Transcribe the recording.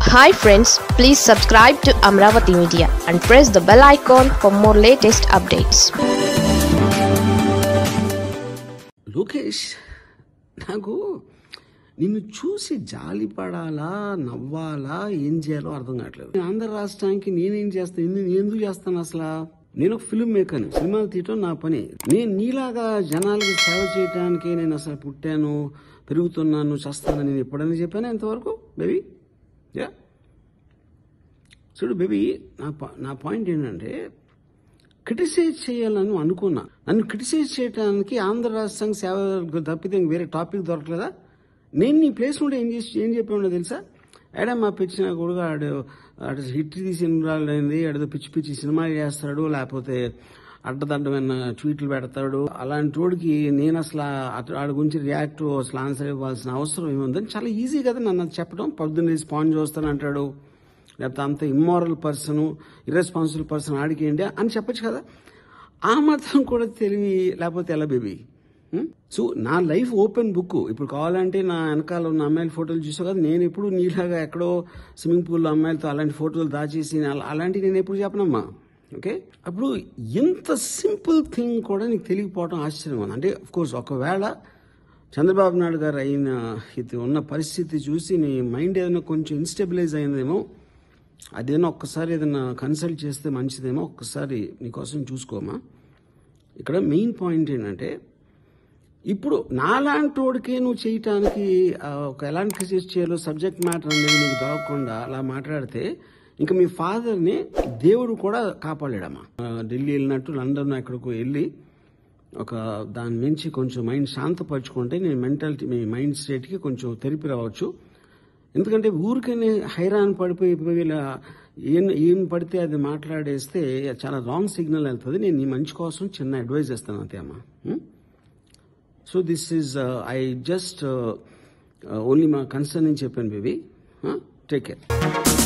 hi friends please subscribe to Amaravati media and press the bell icon for more latest updates Lokesh నాకు నిన్ను చూసి జాలి పడాలా నవ్వాలా ఏం చేయాలో అర్థం కావట్లేదు నేను ఆంధ్ర రాష్ట్రానికి నేనేం చేస్తాను ఎందుకు ఎందుకు చేస్తాను అసలు నేను ఒక ఫిల్మ్ మేకర్ని సినిమాలు తీయటం నా పని నేను నీలాగా జనాలకు సేవ చేయడానికి నేను అసలు పుట్టాను పెరుగుతున్నాను చేస్తాను నేను ఎప్పుడైనా చెప్పాను ఎంతవరకు బేబీ యా చూడు బేబీ నా పా- నా పాయింట్ ఏంటంటే క్రిటిసైజ్ చేయాలని అనుకున్నా నన్ను క్రిటిసైజ్ చేయడానికి ఆంధ్ర రాష్ట్రానికి సేవ తప్పితే ఇంక వేరే టాపిక్ దొరకలేదా నేను నీ ప్లేస్ నుండి ఏం చేసి ఏం చెప్పి ఉండో తెలుసా ఏడా మా పిచ్చిన కొడుకు ఆడు ఆడు హిట్ తీసి రాలేంది ఆడదో పిచ్చి పిచ్చి సినిమాలు చేస్తాడు లేకపోతే అడ్డదడ్డమైన ట్వీట్లు పెడతాడు అలాంటి వాడికి నేను అసలు అటు ఆడి గురించి రియాక్ట్ అసలు ఆన్సర్ ఇవ్వాల్సిన అవసరం ఏముందని చాలా ఈజీ కదా నన్ను అది చెప్పడం పొద్దున్న స్పాంజ్ చేస్తాను అంటాడు లేకపోతే అంత ఇమ్మారల్ పర్సన్ ఇర్రెస్పాన్సిబుల్ పర్సన్ ఆడికి ఏంటి అని చెప్పొచ్చు కదా ఆ మాత్రం కూడా తెలివి లేకపోతే ఎలా బేబీ సో నా లైఫ్ ఓపెన్ బుక్ ఇప్పుడు కావాలంటే నా వెనకాల ఉన్న అమ్మాయిల ఫోటోలు చూసావు కదా నేను ఎప్పుడు నీలాగా ఎక్కడో స్విమ్మింగ్ పూల్లో అమ్మాయిలతో అలాంటి ఫోటోలు దాచేసి అలా- అలాంటివి నేను ఎప్పుడు చెప్పనమ్మా ఓకే అప్పుడు ఎంత సింపుల్ థింగ్ కూడా నీకు తెలియకపోవడం ఆశ్చర్యం ఉంది అంటే కోర్స్ ఒకవేళ చంద్రబాబు నాయుడు గారు అయిన ఇది ఉన్న పరిస్థితి చూసి నీ మైండ్ ఏదైనా కొంచెం ఇన్స్టెబిలైజ్ అయిందేమో అదేనా ఒక్కసారి ఏదైనా కన్సల్ట్ చేస్తే మంచిదేమో ఒక్కసారి నీకోసం చూసుకోమా ఇక్కడ మెయిన్ పాయింట్ ఏంటంటే ఇప్పుడు నాలాంటి వాడికే నువ్వు చేయటానికి ఆ, ఒక ఎలాంటి క్రిసిస్ చేయాలో సబ్జెక్ట్ మ్యాటర్ అనేది నీకు దొరకకుండా అలా మాట్లాడితే ఇంకా మీ ఫాదర్ని దేవుడు కూడా కాపాడాడమ్మా ఆ, ఢిల్లీ వెళ్ళినట్టు లండన్ ఎక్కడికో వెళ్ళి ఒక దాని నుంచి కొంచెం మైండ్ శాంతపరచుకుంటే నేను మెంటాలిటీ మీ మైండ్ స్టేట్కి కొంచెం తెరిపి రావచ్చు ఎందుకంటే ఊరికనే హైరాన్ పడిపోయి పోయి ఇలా ఏం ఏం పడితే అది మాట్లాడేస్తే చాలా రాంగ్ సిగ్నల్ వెళ్తుంది నేను నీ మంచి కోసం చిన్న అడ్వైజ్ ఇస్తాను అంతే అమ్మా so this is I just only మా కన్సర్న్ అని చెప్పాను బేబీ టేక్ కేర్